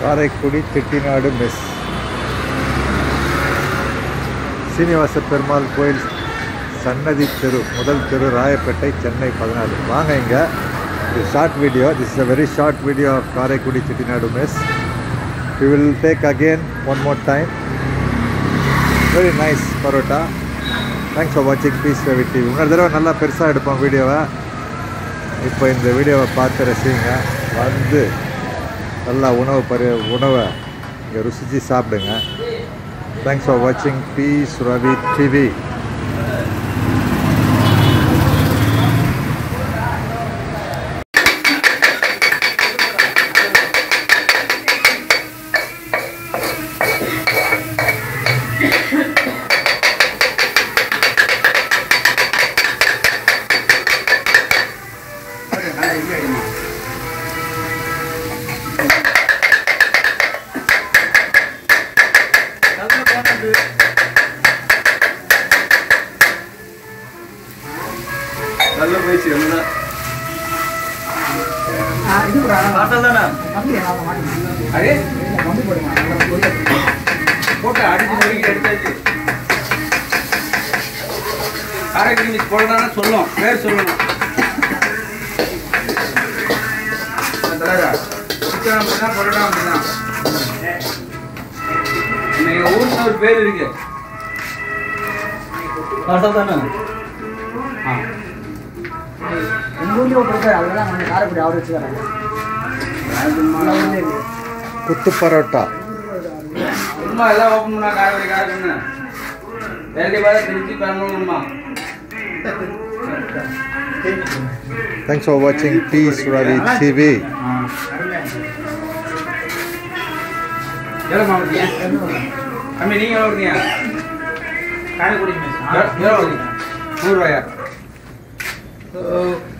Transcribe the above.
Karaikudi Chettinad mess Srinivasa Perumal கோயில் சன்னதி தெரு முதல் தெரு ராயப்பேட்டை சென்னை பதினாலு வாங்க இங்க இது short video this is a very short video of Karaikudi Chettinad mess we will take again one more time very nice parotta thanks for வாட்சிங் பீஸ் ரவி டிவி இன்னொரு தடவை நல்லா பெருசாக எடுப்போம் வீடியோவை இப்போ இந்த வீடியோவை பார்த்து ரசிங்க வந்து நல்லா உணவு பரி உணவை இங்கே ருசித்து சாப்பிடுங்க தேங்க்ஸ் ஃபார் வாட்சிங் பீஸ் ரவி டிவி நல்ல போயிடுச்சு என்ன பாட்டல் தானே அரே போட்டு அடிச்சு நொறுக்கி எடுத்தாச்சு காரைக்குடி மிஸ் போடுறான்னு சொல்லும் பேர் சொல்லணும் தலைவா சிக்கன் அப்படிதான் போடலாம் அப்படிதான் இன்னைக்கு ஊருக்கு ஒரு பேர் இருக்கு பாட்டல் தானே ஆ எங்க ஊர்லயே ஒரு இருக்காரு அவரெல்லாம் வந்து காரைக்குடி அவர் வச்சு வராங்க குத்து பரோட்டா சும்மா எல்லாம் ஓப்பன் பண்ணா காரைக்குடி காரைக்குடின்னு வேண்டி பார்த்து திருச்சி பெரம்பலூர்மா தேங்க்ஸ் ஃபார் வாட்சிங் பீஸ் ரவி டிவி எவ்வளோ மாவட்டீங்க தம்பி நீங்கள் எவ்வளோ இருக்கீங்க காரைக்குடி எவ்வளோ இருக்கீங்க நூறுரூவாயா